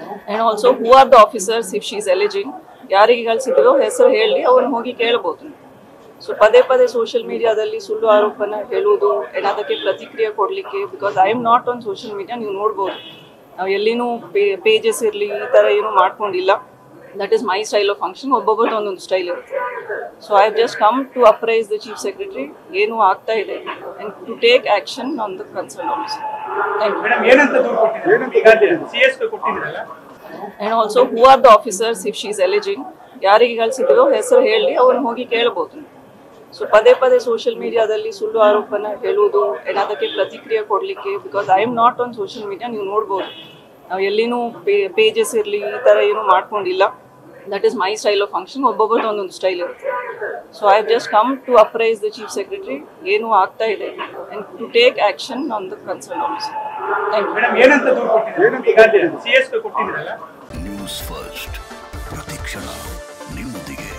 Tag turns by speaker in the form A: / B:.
A: and also who are the officers if she is alleging ಯಾರಿಗೆ ಕಳಿಸಿದ್ರು ಹೆಸರು ಹೇಳಿ ಅವ್ರನ್ನ ಹೋಗಿ ಕೇಳ್ಬೋದು ಸೊ ಪದೇ ಪದೇ ಸೋಷಿಯಲ್ ಮೀಡಿಯಾದಲ್ಲಿ ಸುಳ್ಳು ಆರೋಪನ ಹೇಳುವುದು and ಅದಕ್ಕೆ ಪ್ರತಿಕ್ರಿಯೆ ಕೊಡಲಿಕ್ಕೆ because I am not on social media ನೀವು ನೋಡ್ಬೋದು ನಾವು ಎಲ್ಲಿನೂ ಪೇಜಸ್ ಇರಲಿ ಈ ಥರ ಏನೂ ಮಾಡ್ಕೊಂಡಿಲ್ಲ that is my style of function ಒಬ್ಬೊಬ್ಬರದ್ದು ಒಂದೊಂದು ಸ್ಟೈಲ್ ಇರುತ್ತೆ so I just come to appraise the chief secretary ಏನು ಆಗ್ತಾ ಇದೆ and to take action on the concern officer thank you
B: madam ಏನಂತ ದೂರು ಕೊಟ್ಟಿದ್ದೀರಾ ಸಿ ಎಸ್ ಕೊಟ್ಟಿದ್ದೀರಲ್ಲ
A: and also who are the officers if she is alleging ಯಾರಿಗೆ ಕಳಿಸಿದ್ರು ಹೆಸರು ಹೇಳಿ ಅವ್ರನ್ನ ಹೋಗಿ ಕೇಳ್ಬೋದು ಸೊ ಪದೇ ಪದೇ ಸೋಷಿಯಲ್ ಮೀಡಿಯಾದಲ್ಲಿ ಸುಳ್ಳು ಆರೋಪನ ಹೇಳುವುದು and ಅದಕ್ಕೆ ಪ್ರತಿಕ್ರಿಯೆ ಕೊಡಲಿಕ್ಕೆ because I am not on social media ನೀವು ನೋಡ್ಬೋದು ನಾವು ಎಲ್ಲಿನೂ ಪೇಜಸ್ ಇರಲಿ ಈ ಥರ ಏನೂ ಮಾಡ್ಕೊಂಡಿಲ್ಲ that is my style of function ಒಬ್ಬೊಬ್ಬರದ್ದು ಒಂದೊಂದು ಸ್ಟೈಲ್ ಇರುತ್ತೆ so I just come to appraise the chief secretary ಏನು ಆಗ್ತಾ ಇದೆ and to take action on the concern officer thank you
B: madam ಏನಂತ ದೂರು ಕೊಟ್ಟಿದ್ದೀರಾ ಸಿ ಎಸ್ ಕೊಟ್ಟಿದ್ದೀರಲ್ಲ
C: ನ್ಯೂಸ್ ಫಸ್ಟ್ ಪ್ರತಿಕ್ಷಣ ನಿಮ್ಮೊಂದಿಗೆ